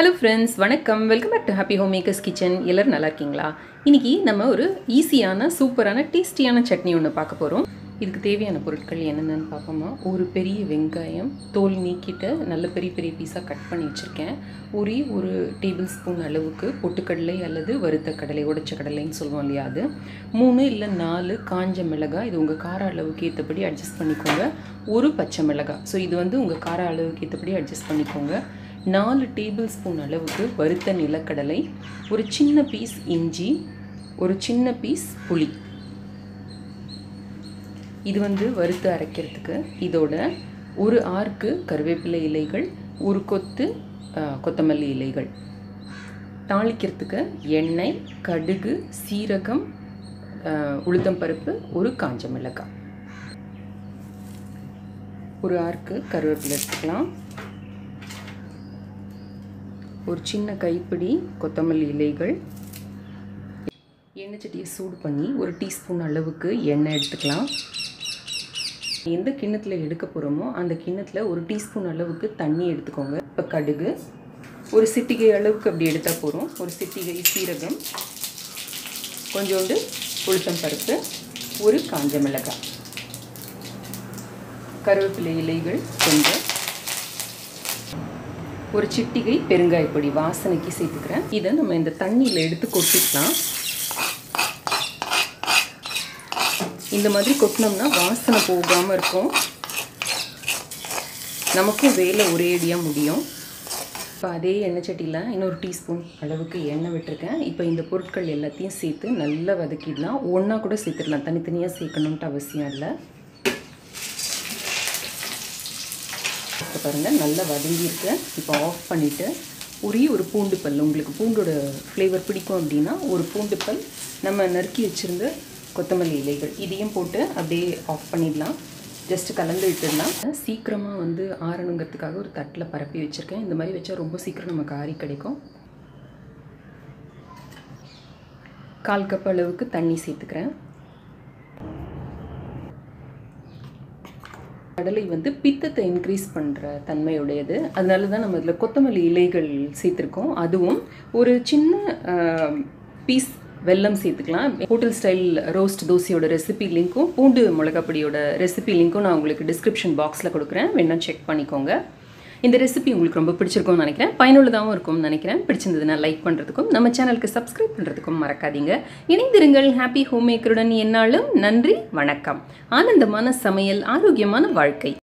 hello friends வணக்கம் welcome back to happy home makers kitchen எல்லோரும் நல்லா இருக்கீங்களா இன்றைக்கி நம்ம ஒரு ஈஸியான சூப்பரான டேஸ்டியான சட்னி ஒன்று பார்க்க போகிறோம் இதுக்கு தேவையான பொருட்கள் என்னென்னு பார்ப்போமா ஒரு பெரிய வெங்காயம் தோல் நீக்கிட்டு நல்ல பெரிய பெரிய பீஸாக கட் பண்ணி வச்சுருக்கேன் ஒரே ஒரு டேபிள் ஸ்பூன் அளவுக்கு பொட்டுக்கடலை அல்லது வறுத்த கடலை உடைச்ச கடலைன்னு சொல்லுவோம் இல்லையா அது மூணு இல்லை நாலு காஞ்ச மிளகாய் இது உங்கள் கார அளவுக்கு ஏற்றபடி அட்ஜஸ்ட் பண்ணிக்கோங்க ஒரு பச்சை மிளகாய் ஸோ இது வந்து உங்கள் கார அளவுக்கு ஏற்றபடி அட்ஜஸ்ட் பண்ணிக்கோங்க நாலு டேபிள் ஸ்பூன் அளவுக்கு வறுத்த நிலக்கடலை ஒரு சின்ன பீஸ் இஞ்சி ஒரு சின்ன பீஸ் புளி இது வந்து வறுத்து அரைக்கிறதுக்கு இதோட ஒரு ஆர்க்கு கருவேப்பிலை இலைகள் ஒரு கொத்து ஆ, கொத்தமல்லி இலைகள் தாளிக்கிறதுக்கு எண்ணெய் கடுகு சீரகம் ஆ, உளுத்தம்பருப்பு ஒரு காஞ்ச மிளகாய் ஒரு ஆர்க்கு கருவேப்பிலை எடுத்துக்கலாம் ஒரு சின்ன கைப்பிடி கொத்தமல்லி இலைகள் எண்ணெய் சட்டியை சூடு பண்ணி ஒரு டீஸ்பூன் அளவுக்கு எண்ணெய் எடுத்துக்கலாம் எந்த கிண்ணத்தில் எடுக்க போகிறோமோ அந்த கிண்ணத்தில் ஒரு டீஸ்பூன் அளவுக்கு தண்ணி எடுத்துக்கோங்க இப்போ கடுகு ஒரு சிட்டிகை அளவுக்கு அப்படி எடுத்தால் போதும் ஒரு சிட்டிகை சீரகம் கொஞ்சோண்டு உளுத்தம் பருப்பு ஒரு காஞ்ச மிளகாய் கருவேப்பிலை இலைகள் கொஞ்சம் ஒரு சிட்டிகை பெருங்காயப்பொடி வாசனைக்கு சேர்த்துக்கிறேன் இதை நம்ம இந்த தண்ணியில் எடுத்து கொட்டிக்கலாம் இந்த மாதிரி கொட்டினோம்னா வாசனை போகாமல் இருக்கும் நமக்கும் வேலை ஒரே அடியாக முடியும் இப்போ அதே எண்ணெய் சட்டியில் இன்னொரு டீஸ்பூன் அளவுக்கு எண்ணெய் விட்டுருக்கேன் இப்போ இந்த பொருட்கள் எல்லாத்தையும் சேர்த்து நல்லா வதக்கிடலாம் ஒன்றா கூட சேர்த்துடலாம் தனித்தனியாக சேர்க்கணுன்ட்டு அவசியம் இல்லை இப்போ பாருங்கள் நல்லா வதங்கியிருக்கு இப்போ ஆஃப் பண்ணிவிட்டு ஒரே ஒரு பூண்டு பல் உங்களுக்கு பூண்டோட ஃப்ளேவர் பிடிக்கும் அப்படின்னா ஒரு பூண்டு பல் நம்ம நறுக்கி வச்சுருந்த கொத்தமல்லி இலைகள் இதையும் போட்டு அப்படியே ஆஃப் பண்ணிடலாம் ஜஸ்ட் கலந்து விட்டுடலாம் சீக்கிரமாக வந்து ஆறணுங்கிறதுக்காக ஒரு தட்டில் பரப்பி வச்சுருக்கேன் இந்த மாதிரி வச்சா ரொம்ப சீக்கிரம் நமக்கு ஆறி கிடைக்கும் கால் கப் அளவுக்கு தண்ணி சேர்த்துக்கிறேன் கடலை வந்து பித்தத்தை இன்க்ரீஸ் பண்ணுற தன்மையுடையது அதனால தான் நம்ம இதில் கொத்தமல்லி இலைகள் சேர்த்துருக்கோம் அதுவும் ஒரு சின்ன பீஸ் வெல்லம் சேர்த்துக்கலாம் ஹோட்டல் ஸ்டைல் ரோஸ்ட் தோசையோட ரெசிபி லிங்க்கும் பூண்டு மிளகாப்பொடியோட ரெசிபி லிங்க்கும் நான் உங்களுக்கு டிஸ்கிரிப்ஷன் பாக்ஸில் கொடுக்குறேன் வேணா செக் பண்ணிக்கோங்க இந்த ரெசிபி உங்களுக்கு ரொம்ப பிடிச்சிருக்கும்னு நினைக்கிறேன் பயனுள்ளதாகவும் இருக்கும்னு நினைக்கிறேன் பிடிச்சிருந்ததுன்னா லைக் பண்ணுறதுக்கும் நம்ம சேனலுக்கு சப்ஸ்கிரைப் பண்ணுறதுக்கும் மறக்காதீங்க இணைந்திருங்கள் ஹாப்பி ஹோம் மேக்கருடன் என்னாலும் நன்றி வணக்கம் ஆனந்தமான சமையல் ஆரோக்கியமான வாழ்க்கை